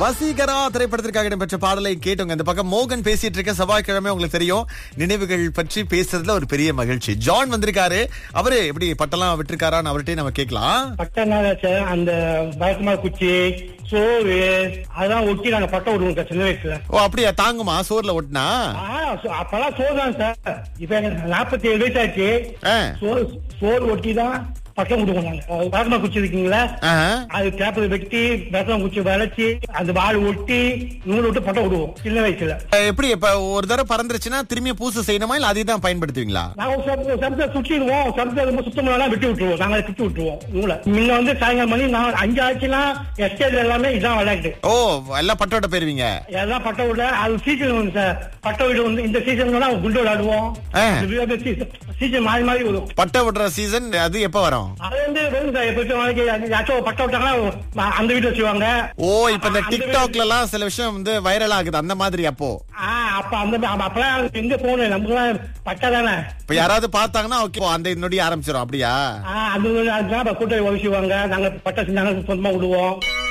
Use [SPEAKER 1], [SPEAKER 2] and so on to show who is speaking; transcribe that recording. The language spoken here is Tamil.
[SPEAKER 1] வசீகரா திரைப்படத்திற்காக இடம்பெற்ற பாடலை கேட்டோங்க இந்த பக்கம் மோகன் பேசிட்டு இருக்க செவ்வாய்க்கிழமை உங்களுக்கு தெரியும் நினைவுகள் பற்றி பேசுறதுல ஒரு பெரிய மகிழ்ச்சி ஜான் வந்திருக்காரு அவரு எப்படி பட்டெல்லாம் விட்டுருக்காரான்னு அவர்கிட்டயே நம்ம கேட்கலாம்
[SPEAKER 2] பட்டனால சார் அந்த பயக்கமா குச்சி சோறு அதெல்லாம் ஒட்டி நாங்க பட்டம் விடுவோம் சார் சின்ன வயசுல
[SPEAKER 1] ஓ அப்படியா தாங்குமா சோர்ல ஒட்டினா
[SPEAKER 2] ஆ, சோ- அப்பெல்லாம் சோறு தான் சார் இப்ப எனக்கு நாற்பத்தி ஏழு வயசு ஆச்சு
[SPEAKER 1] ஆ.
[SPEAKER 2] சோறு சோறு ஒட்டி தான் பட்டம் விடுவோம் நாங்க பயக்கமா குச்சி இருக்கீங்களா
[SPEAKER 1] ஆஹா.
[SPEAKER 2] அது பேப்பர் வெட்டி பயக்கமா குச்சி வளைச்சி அந்த வாள் ஒட்டி நூல் விட்டு பட்டம் விடுவோம் சின்ன வயசுல
[SPEAKER 1] அஹ், எப்படி இப்ப ஒரு தடவை பறந்துருச்சுன்னா திரும்பி பூசு செய்யணுமா இல்ல அதை தான் பயன்படுத்துவீங்களா
[SPEAKER 2] நாங்க ஒரு சம- சமத்தை சுற்றிடுவோம் சமத்தை ரொம்ப சுத்தம் பண்ணலாம் விட்டு விட்டுருவோம் நாங்க அதை சுத்தி விட்டுருவோம் நூலை முன்ன வந்து சாயங்காலம் மணி நான் அஞ்சு ஆச்சுன்னா எஸ்டேட் எல்லாமே இதான் விளையாட்டு
[SPEAKER 1] ஓ எல்லாம் பட்டோட போயிருவீங்க
[SPEAKER 2] எல்லாம் பட்ட விட அது சீசன் வந்து சார் பட்ட வீடு வந்து இந்த சீசன் தான் குண்டு விளையாடுவோம்
[SPEAKER 1] ஆ.
[SPEAKER 2] சீசன் மாறி மாறி வரும்
[SPEAKER 1] பட்டை விடுற சீசன் அது எப்ப வரும்
[SPEAKER 2] அது வந்து வெறும் சார் எப்படி நாளைக்கு யாச்சும் பட்ட விட்டாங்கன்னா ம- அந்த வீடு வச்சுவாங்க
[SPEAKER 1] ஓ இப்ப இந்த
[SPEAKER 2] அந்த வீடு-
[SPEAKER 1] டிக்டாக்ல எல்லாம் சில விஷயம் வந்து வைரல் ஆகுது அந்த மாதிரி அப்போ
[SPEAKER 2] ஆ அப்ப அந்த அப்ப- அப்பெல்லாம் எங்க போகணும் நமக்குலாம் பட்டா தானே
[SPEAKER 1] இப்ப யாராவது பார்த்தாங்கன்னா ஓகே அந்த நொடி ஆரம்பிச்சிடும் அப்படியா
[SPEAKER 2] ஆ, அது வந்து அதுதான் அப்ப கூட்டணி உதவிச்சுவாங்க நாங்க பட்டா செஞ்சாங்க சொந்தமா விடுவோம்